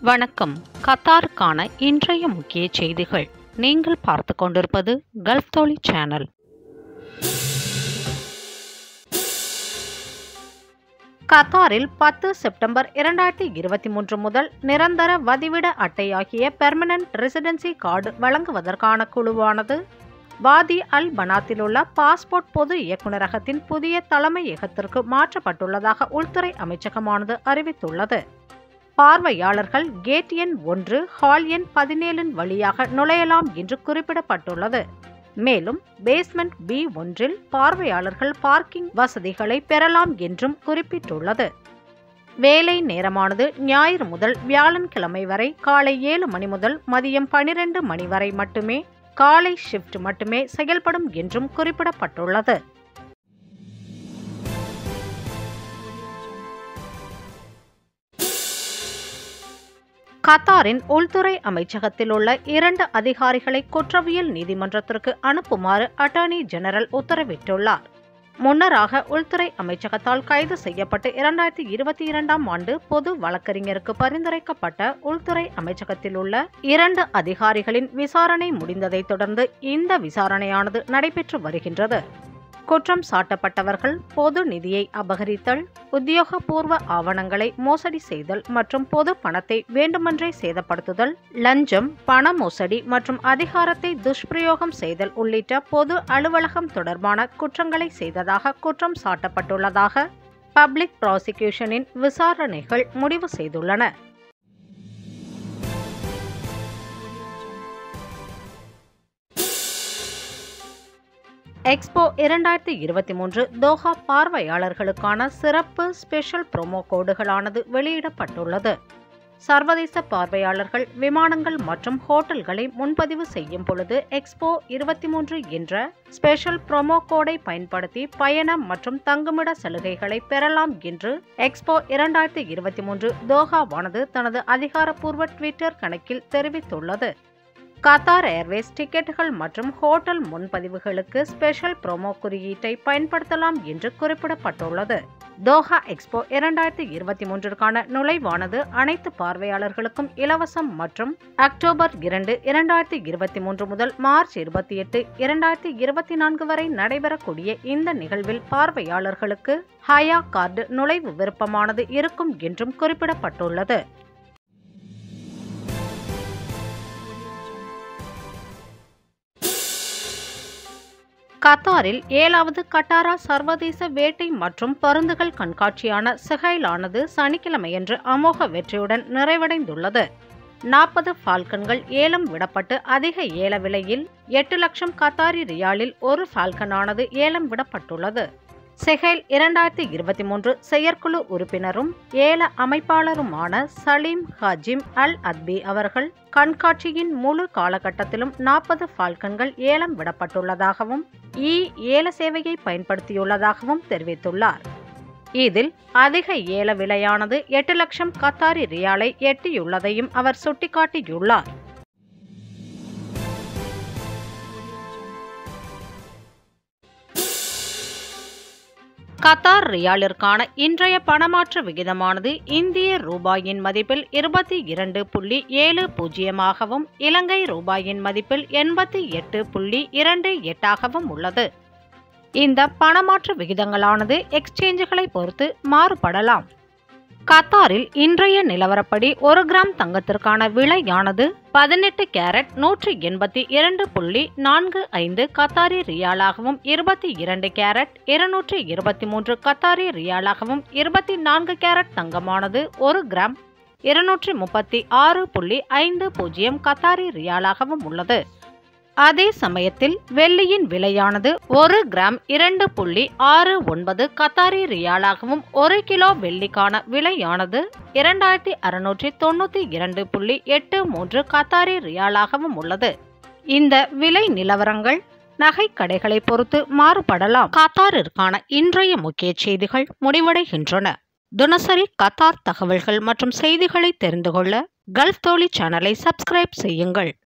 வணக்கம் கத்தாருக்கான இன்றைய முக்கிய செய்திகள் நீங்கள் பார்த்து கொண்டிருப்பது கல்ஃப் தோழி சேனல் கத்தாரில் பத்து செப்டம்பர் இரண்டாயிரத்தி இருபத்தி மூன்று முதல் நிரந்தர வதிவிட அட்டையாகிய பெர்மனன்ட் ரெசிடென்சி கார்டு வழங்குவதற்கான குழுவானது வாதி அல் பனாத்திலுள்ள பாஸ்போர்ட் பொது இயக்குநரகத்தின் புதிய தலைமையகத்திற்கு மாற்றப்பட்டுள்ளதாக உள்துறை அமைச்சகமானது அறிவித்துள்ளது பார்வையாளர்கள் கேட் எண் ஒன்று ஹால் எண் பதினேழின் வழியாக நுழையலாம் என்று குறிப்பிடப்பட்டுள்ளது மேலும் பேஸ்மெண்ட் பி ஒன்றில் பார்வையாளர்கள் பார்க்கிங் வசதிகளை பெறலாம் என்றும் குறிப்பிட்டுள்ளது வேலை நேரமானது ஞாயிறு முதல் வியாழன்கிழமை வரை காலை ஏழு மணி முதல் மதியம் பனிரெண்டு மணி வரை மட்டுமே காலை ஷிஃப்ட் மட்டுமே செயல்படும் என்றும் குறிப்பிடப்பட்டுள்ளது கத்தாரின் உள்துறை அமைச்சகத்தில் உள்ள இரண்டு அதிகாரிகளை குற்றவியல் நீதிமன்றத்திற்கு அனுப்புமாறு அட்டார்னி ஜெனரல் உத்தரவிட்டுள்ளார் முன்னராக உள்துறை அமைச்சகத்தால் கைது செய்யப்பட்டு இரண்டாயிரத்தி இருபத்தி இரண்டாம் ஆண்டு பொது வழக்கறிஞருக்கு பரிந்துரைக்கப்பட்ட உள்துறை அமைச்சகத்தில் உள்ள இரண்டு அதிகாரிகளின் விசாரணை முடிந்ததைத் தொடர்ந்து இந்த விசாரணையானது நடைபெற்று வருகின்றது குற்றம் சாட்டப்பட்டவர்கள் பொது நிதியை அபகரித்தல் உத்தியோகபூர்வ ஆவணங்களை மோசடி செய்தல் மற்றும் பொது பணத்தை வேண்டுமென்றே சேதப்படுத்துதல் லஞ்சம் பண மோசடி மற்றும் அதிகாரத்தை துஷ்பிரயோகம் செய்தல் உள்ளிட்ட பொது அலுவலகம் தொடர்பான குற்றங்களை செய்ததாக குற்றம் சாட்டப்பட்டுள்ளதாக பப்ளிக் ப்ராசிக்யூஷனின் விசாரணைகள் முடிவு செய்துள்ளன எக்ஸ்போ இரண்டாயிரத்தி இருபத்தி மூன்று தோஹா பார்வையாளர்களுக்கான சிறப்பு ஸ்பெஷல் ப்ரோமோ கோடுகளானது வெளியிடப்பட்டுள்ளது சர்வதேச பார்வையாளர்கள் விமானங்கள் மற்றும் ஹோட்டல்களை முன்பதிவு செய்யும் பொழுது எக்ஸ்போ இருபத்தி மூன்று என்ற ஸ்பெஷல் ப்ரோமோ கோடை பயன்படுத்தி பயணம் மற்றும் தங்குமிட சலுகைகளை பெறலாம் என்று எக்ஸ்போ இரண்டாயிரத்தி இருபத்தி மூன்று தோஹாவானது தனது அதிகாரப்பூர்வ ட்விட்டர் கணக்கில் தெரிவித்துள்ளது கத்தார் ஏர்வேஸ் டிக்கெட்டுகள் மற்றும் ஹோட்டல் முன்பதிவுகளுக்கு ஸ்பெஷல் ப்ரோமோ குறியீட்டை பயன்படுத்தலாம் என்று குறிப்பிடப்பட்டுள்ளது தோஹா எக்ஸ்போ இரண்டாயிரத்தி இருபத்தி மூன்றிற்கான நுழைவானது அனைத்து பார்வையாளர்களுக்கும் இலவசம் மற்றும் அக்டோபர் இரண்டு இரண்டாயிரத்தி இருபத்தி மூன்று முதல் மார்ச் இருபத்தி எட்டு இரண்டாயிரத்தி இருபத்தி நான்கு வரை நடைபெறக்கூடிய இந்த நிகழ்வில் பார்வையாளர்களுக்கு ஹயா கார்டு நுழைவு விருப்பமானது இருக்கும் என்றும் குறிப்பிடப்பட்டுள்ளது கத்தாரில் ஏழாவது கட்டாரா சர்வதேச வேட்டை மற்றும் பருந்துகள் கண்காட்சியான சிகைலானது சனிக்கிழமையன்று அமோக வெற்றியுடன் நிறைவடைந்துள்ளது நாற்பது ஃபால்கன்கள் ஏலம் விடப்பட்டு அதிக ஏல விலையில் எட்டு லட்சம் கத்தாரி ரியாலில் ஒரு ஃபால்கனானது ஏலம் விடப்பட்டுள்ளது செஹேல் இரண்டாயிரத்தி இருபத்தி மூன்று செயற்குழு உறுப்பினரும் ஏல அமைப்பாளருமான சலீம் ஹஜிம் அல் அத்பி அவர்கள் கண்காட்சியின் முழு காலகட்டத்திலும் நாற்பது ஃபால்கன்கள் ஏலம் விடப்பட்டுள்ளதாகவும் இ ஏல சேவையை பயன்படுத்தியுள்ளதாகவும் தெரிவித்துள்ளார் இதில் அதிக ஏல விலையானது எட்டு லட்சம் கத்தாரி ரியாலை எட்டியுள்ளதையும் அவர் சுட்டிக்காட்டியுள்ளார் கத்தார் ரியாலிற்கான இன்றைய பணமாற்று விகிதமானது இந்திய ரூபாயின் மதிப்பில் இருபத்தி இரண்டு புள்ளி ஏழு பூஜ்ஜியமாகவும் இலங்கை ரூபாயின் மதிப்பில் எண்பத்தி எட்டு புள்ளி இரண்டு எட்டாகவும் உள்ளது இந்த பணமாற்று விகிதங்களானது எக்ஸ்சேஞ்சுகளை பொறுத்து மாறுபடலாம் கத்தாரில் இன்றைய நிலவரப்படி ஒரு கிராம் தங்கத்திற்கான விலையானது பதினெட்டு கேரட் நூற்றி எண்பத்தி இரண்டு புள்ளி நான்கு ஐந்து கத்தாரி ரியாலாகவும் இருபத்தி இரண்டு கேரட் இருநூற்றி இருபத்தி மூன்று கத்தாரி ரியாலாகவும் இருபத்தி நான்கு கேரட் தங்கமானது ஒரு கிராம் இருநூற்றி முப்பத்தி ஆறு புள்ளி ஐந்து பூஜ்ஜியம் கத்தாரி ரியாலாகவும் உள்ளது அதே சமயத்தில் வெள்ளியின் விலையானது ஒரு கிராம் இரண்டு புள்ளி ஆறு ஒன்பது கத்தாரி ரியாலாகவும் ஒரு கிலோ வெள்ளிக்கான விலையானது இரண்டாயிரத்தி அறுநூற்றி தொண்ணூற்றி இரண்டு புள்ளி எட்டு மூன்று கத்தாரி ரியாலாகவும் உள்ளது இந்த விலை நிலவரங்கள் நகை கடைகளை பொறுத்து மாறுபடலாம் கத்தாரிற்கான இன்றைய முக்கிய செய்திகள் முடிவடைகின்றன தினசரி கத்தார் தகவல்கள் மற்றும் செய்திகளை தெரிந்து கொள்ள கல்ஃப் தோழி சேனலை சப்ஸ்கிரைப் செய்யுங்கள்